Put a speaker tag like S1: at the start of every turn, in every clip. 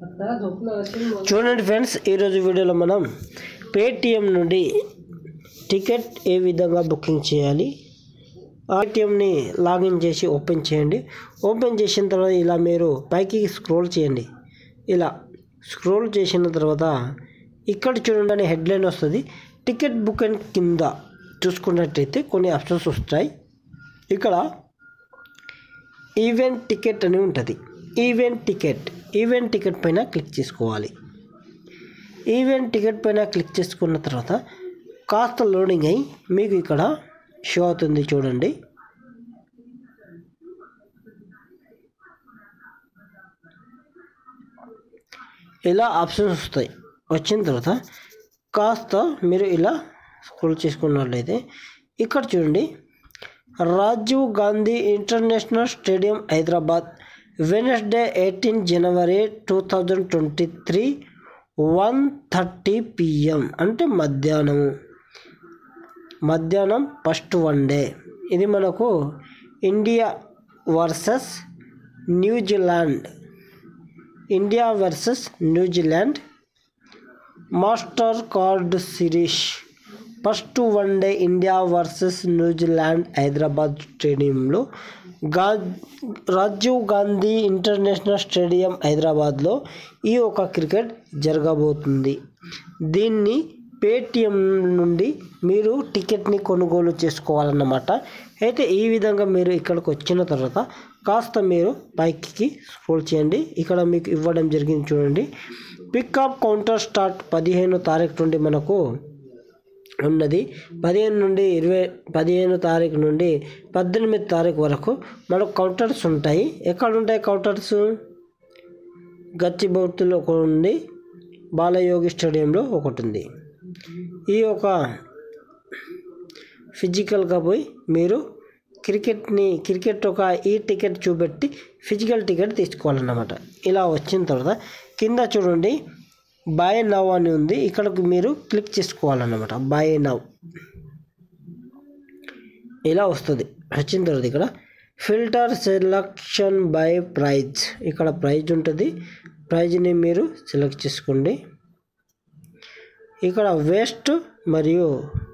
S1: చూడండి ఫ్రెండ్స్ ఈరోజు వీడియోలో మనం పేటిఎం నుండి టికెట్ ఏ విధంగా బుకింగ్ చేయాలి పేటిఎంని లాగిన్ చేసి ఓపెన్ చేయండి ఓపెన్ చేసిన తర్వాత ఇలా మీరు పైకి స్క్రోల్ చేయండి ఇలా స్క్రోల్ చేసిన తర్వాత ఇక్కడ చూడండి హెడ్లైన్ వస్తుంది టికెట్ బుక్ అండ్ కింద చూసుకున్నట్టయితే కొన్ని ఆప్షన్స్ వస్తాయి ఇక్కడ ఈవెంట్ టికెట్ అని ఉంటుంది ఈవెంట్ టికెట్ ఈవెంట్ టికెట్ పైన క్లిక్ చేసుకోవాలి ఈవెంట్ టికెట్ పైన క్లిక్ చేసుకున్న తర్వాత కాస్త లోడింగ్ అయ్యి మీకు ఇక్కడ షో అవుతుంది చూడండి ఇలా ఆప్షన్స్ వస్తాయి వచ్చిన తర్వాత కాస్త మీరు ఇలా స్క్రోల్ చేసుకున్నట్లయితే ఇక్కడ చూడండి Rajiv Gandhi international stadium Hyderabad Wednesday eighteen January two thousand twenty three one thirty PM అంటే మధ్యాహ్నము మధ్యాహ్నం ఫస్ట్ వన్ డే ఇది మనకు India versus New Zealand India versus New Zealand Mastercard series first one day India versus New Zealand Hyderabad స్టేడియంలో గా రాజీవ్ గాంధీ ఇంటర్నేషనల్ స్టేడియం హైదరాబాద్లో ఈ ఒక క్రికెట్ జరగబోతుంది దీన్ని పేటిఎం నుండి మీరు టికెట్ని కొనుగోలు చేసుకోవాలన్నమాట అయితే ఈ విధంగా మీరు ఇక్కడికి వచ్చిన తర్వాత కాస్త మీరు పైకి స్క్రోల్ చేయండి ఇక్కడ మీకు ఇవ్వడం జరిగింది చూడండి పికప్ కౌంటర్ స్టార్ట్ పదిహేను తారీఖు నుండి మనకు ఉన్నది పదిహేను నుండి ఇరవై పదిహేను తారీఖు నుండి పద్దెనిమిది తారీఖు వరకు మనకు కౌంటర్స్ ఉంటాయి ఎక్కడ ఉంటాయి కౌంటర్స్ గచ్చిబౌతులో ఒక ఉంది బాలయోగి స్టేడియంలో ఒకటి ఉంది ఈ ఒక ఫిజికల్గా పోయి మీరు క్రికెట్ని క్రికెట్ ఒక ఈ టికెట్ చూపెట్టి ఫిజికల్ టికెట్ తీసుకోవాలన్నమాట ఇలా వచ్చిన తర్వాత కింద చూడండి బాయ్ నవ్ అని ఉంది ఇక్కడికి మీరు క్లిక్ చేసుకోవాలన్నమాట బాయ్ నవ్ ఇలా వస్తుంది వచ్చిన తర్వాత ఇక్కడ ఫిల్టర్ సెలక్షన్ బై ప్రైజ్ ఇక్కడ ప్రైజ్ ఉంటుంది ప్రైజ్ని మీరు సెలెక్ట్ చేసుకోండి ఇక్కడ వెస్ట్ మరియు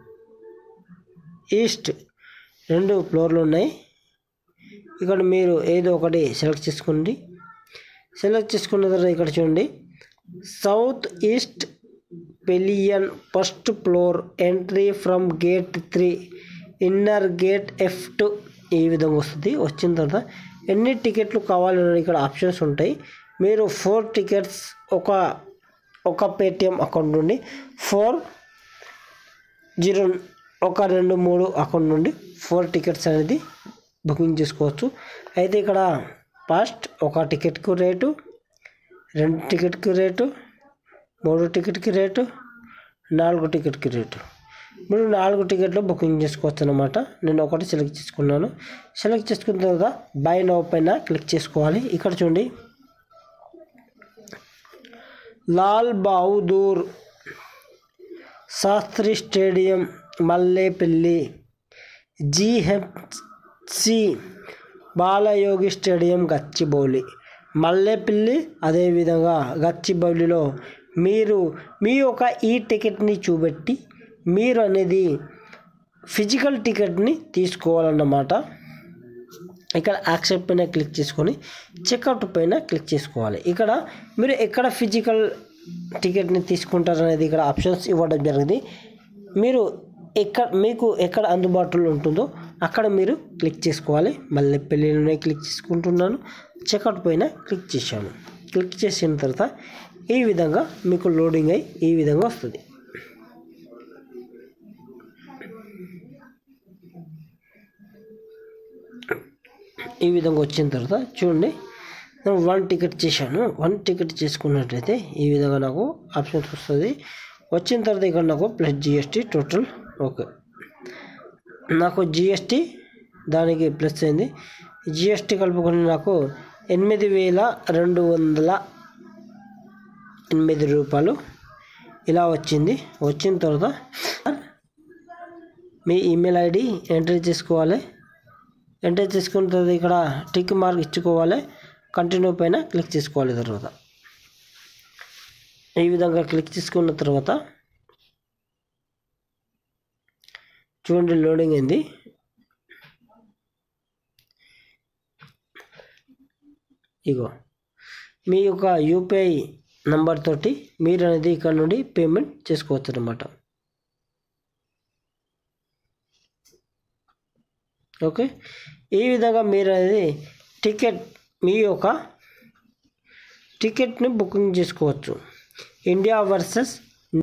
S1: ఈస్ట్ రెండు ఫ్లోర్లు ఉన్నాయి ఇక్కడ మీరు ఏదో ఒకటి సెలెక్ట్ చేసుకోండి సెలెక్ట్ చేసుకున్న తర్వాత ఇక్కడ చూడండి south east pavilion first floor entry from gate three inner gate F to ఈ విధంగా వస్తుంది వచ్చిన తర్వాత ఎన్ని టికెట్లు కావాలని ఇక్కడ ఆప్షన్స్ ఉంటాయి మీరు ఫోర్ టికెట్స్ ఒక ఒక పేటిఎం అకౌంట్ నుండి ఫోర్ జీరో ఒక రెండు మూడు అకౌంట్ నుండి ఫోర్ టికెట్స్ అనేది బుకింగ్ చేసుకోవచ్చు అయితే ఇక్కడ ఫస్ట్ ఒక టికెట్కు రేటు రెండు టికెట్కి రేటు మూడు టికెట్కి రేటు నాలుగు టికెట్కి రేటు మీరు నాలుగు టికెట్లు బుకింగ్ చేసుకోవచ్చు అనమాట నేను ఒకటి సెలెక్ట్ చేసుకున్నాను సెలెక్ట్ చేసుకున్న తర్వాత బై నౌ పైన క్లిక్ చేసుకోవాలి ఇక్కడ చూడండి Lal Bahadur Shastri stadium Mallepally GHC Balayogi stadium Gachibowli Mallepally అదేవిధంగా గచ్చిబౌలిలో మీరు మీ యొక్క ఈ టికెట్ని చూపెట్టి మీరు అనేది ఫిజికల్ టికెట్ని తీసుకోవాలన్నమాట ఇక్కడ యాక్సెప్ట్ పైన క్లిక్ చేసుకొని చెక్అవుట్ పైన క్లిక్ చేసుకోవాలి ఇక్కడ మీరు ఎక్కడ ఫిజికల్ టికెట్ని తీసుకుంటారు అనేది ఇక్కడ ఆప్షన్స్ ఇవ్వడం జరిగింది మీరు ఎక్కడ మీకు ఎక్కడ అందుబాటులో ఉంటుందో అక్కడ మీరు క్లిక్ చేసుకోవాలి మళ్ళీ పెళ్ళిలోనే క్లిక్ చేసుకుంటున్నాను చెక్అవుట్ పైన క్లిక్ చేశాను క్లిక్ చేసిన తర్వాత ఈ విధంగా మీకు లోడింగ్ అయ్యి ఈ విధంగా వస్తుంది ఈ విధంగా వచ్చిన తర్వాత చూడండి నేను వన్ టికెట్ చేశాను వన్ టికెట్ చేసుకున్నట్లయితే ఈ విధంగా నాకు ఆప్షన్స్ వస్తుంది వచ్చిన తర్వాత ఇక్కడ నాకు ప్లస్ జిఎస్టీ టోటల్ ఓకే నాకు జిఎస్టీ దానికి ప్లస్ అయింది జిఎస్టీ కలుపుకొని నాకు ఎనిమిది వేల రెండు వందల ఎనిమిది రూపాయలు ఇలా వచ్చింది వచ్చిన తర్వాత మీ ఈమెయిల్ ఐడి ఎంట్రీ చేసుకోవాలి ఎంటర్ చేసుకున్న తర్వాత ఇక్కడ టిక్ మార్క్ ఇచ్చుకోవాలి కంటిన్యూ పైన క్లిక్ చేసుకోవాలి తర్వాత ఈ విధంగా క్లిక్ చేసుకున్న తర్వాత చూడండి లోడింగ్ అయింది ఇగో మీ యొక్క యూపీఐ నంబర్ తోటి మీరు అనేది ఇక్కడ నుండి పేమెంట్ చేసుకోవచ్చు అనమాట ఓకే ఈ విధంగా మీరు అనేది టికెట్ మీ యొక్క టికెట్ని బుకింగ్ చేసుకోవచ్చు ఇండియా వర్సెస్